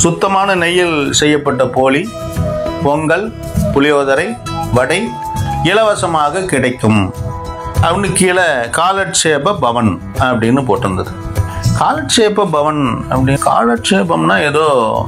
சுத்தமான நெய்யில் செய்யப்பட்ட போலி பொங்கல் புளியோதரை வடை இலவசமாக கிடைக்கும் அப்படின்னு கீழே காலட்சேப பவன் அப்படின்னு போட்டிருந்தது காலட்சேப பவன் அப்படி காலட்சேபம்னா ஏதோ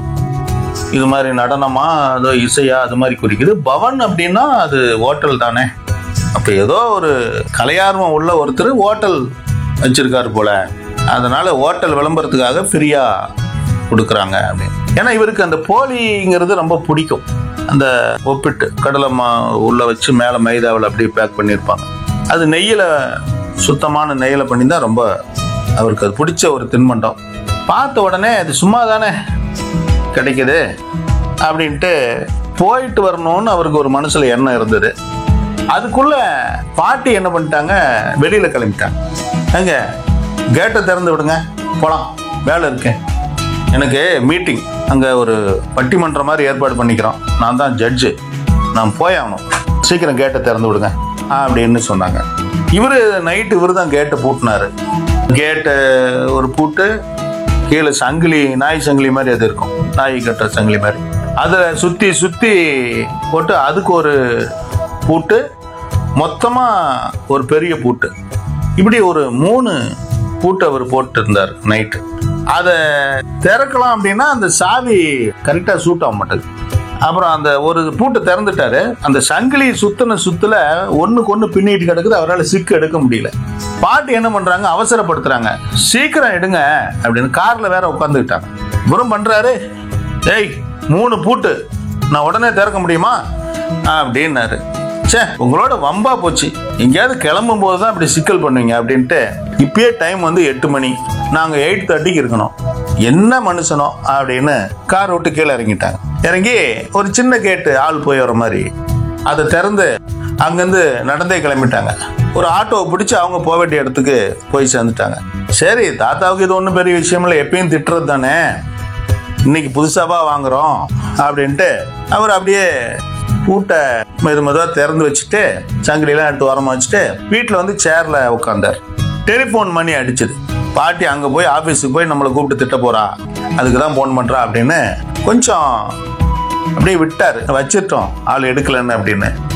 இது மாதிரி நடனமா ஏதோ இசையா அது மாதிரி குறிக்குது பவன் அப்படின்னா அது ஹோட்டல் தானே அப்போ ஏதோ ஒரு கலையார்வம் உள்ள ஒருத்தர் ஹோட்டல் வச்சிருக்காரு போல அதனால ஹோட்டல் விளம்பரத்துக்காக ஃப்ரீயா கொடுக்குறாங்க அப்படின்னு ஏன்னா இவருக்கு அந்த போலிங்கிறது ரொம்ப பிடிக்கும் அந்த ஒப்பிட்டு கடலை மா உள்ள வச்சு மேலே மைதாவில் அப்படியே பேக் பண்ணியிருப்பாங்க அது நெய்யில் சுத்தமான நெய்யில் பண்ணி தான் ரொம்ப அவருக்கு அது பிடிச்ச ஒரு தின்பண்டம் பார்த்த உடனே அது சும்மா தானே கிடைக்குது அப்படின்ட்டு போயிட்டு வரணும்னு அவருக்கு ஒரு மனசுல எண்ணம் இருந்தது அதுக்குள்ள பாட்டி என்ன பண்ணிட்டாங்க வெளியில கிளம்பிட்டாங்க எங்க கேட்டை திறந்து விடுங்க போலாம் வேலை இருக்கேன் எனக்கு மீட்டிங் அங்க ஒரு பட்டிமன்றம் மாதிரி ஏற்பாடு பண்ணிக்கிறோம் நான் தான் ஜட்ஜு நான் போய் ஆகணும் சீக்கிரம் கேட்டை திறந்து விடுங்க அப்படின்னு சொன்னாங்க இவரு நைட்டு இவரு தான் கேட்டை பூட்டினாரு கேட்டை ஒரு பூட்டு கீழே சங்கிலி நாய் சங்கிலி மாதிரி அது இருக்கும் நாய் கட்டுற சங்கிலி மாதிரி அதை சுற்றி சுற்றி போட்டு அதுக்கு ஒரு பூட்டு மொத்தமாக ஒரு பெரிய பூட்டு இப்படி ஒரு மூணு பூட்டு அவர் போட்டு இருந்தார் நைட்டு அதை திறக்கலாம் அப்படின்னா அந்த சாவி கரெக்டாக சூட் ஆக மாட்டேங்குது அப்புறம் அந்த ஒரு பூட்டை திறந்துட்டாரு அந்த சங்கிலி சுத்தின சுத்துல ஒண்ணுக்கு ஒண்ணு பின்னிட்டு கிடக்குது அவரால் சிக்கு எடுக்க முடியல பாட்டு என்ன பண்றாங்க அவசரப்படுத்துறாங்க சீக்கிரம் எடுங்க அப்படின்னு கார்ல வேற உட்காந்துக்கிட்டாங்க இவரும் பண்றாரு ஏய் மூணு பூட்டு நான் உடனே திறக்க முடியுமா அப்படின்னாரு ச்சே உங்களோட வம்பா போச்சு எங்கேயாவது கிளம்பும் போது தான் இப்படி சிக்கல் பண்ணுவீங்க அப்படின்ட்டு இப்பயே டைம் வந்து எட்டு மணி நாங்கள் எயிட் தேர்ட்டிக்கு இருக்கணும் என்ன மனுஷனோ அப்படின்னு கார் விட்டு கீழே இறங்கிட்டாங்க இறங்கி ஒரு சின்ன கேட்டு ஆள் போய் வர மாதிரி அதை திறந்து அங்கேருந்து நடந்தே கிளம்பிட்டாங்க ஒரு ஆட்டோவை பிடிச்சி அவங்க போக வேண்டிய இடத்துக்கு போய் சேர்ந்துட்டாங்க சரி தாத்தாவுக்கு இது ஒன்றும் பெரிய விஷயம் இல்லை எப்பயும் திட்டுறது தானே இன்னைக்கு புதுசாவா வாங்குறோம் அப்படின்ட்டு அவர் அப்படியே பூட்டை மெது மெதுவாக திறந்து வச்சுட்டு சங்கிலிலாம் எடுத்து ஓரமா வச்சுட்டு வீட்டில் வந்து சேரில் உட்காந்தார் டெலிஃபோன் மணி அடிச்சது பாட்டி அங்கே போய் ஆஃபீஸுக்கு போய் நம்மளை கூப்பிட்டு திட்ட போறா அதுக்கு தான் ஃபோன் பண்ணுறா அப்படின்னு கொஞ்சம் அப்படியே விட்டார் வச்சிட்டோம் ஆள் எடுக்கலன்னு அப்படின்னு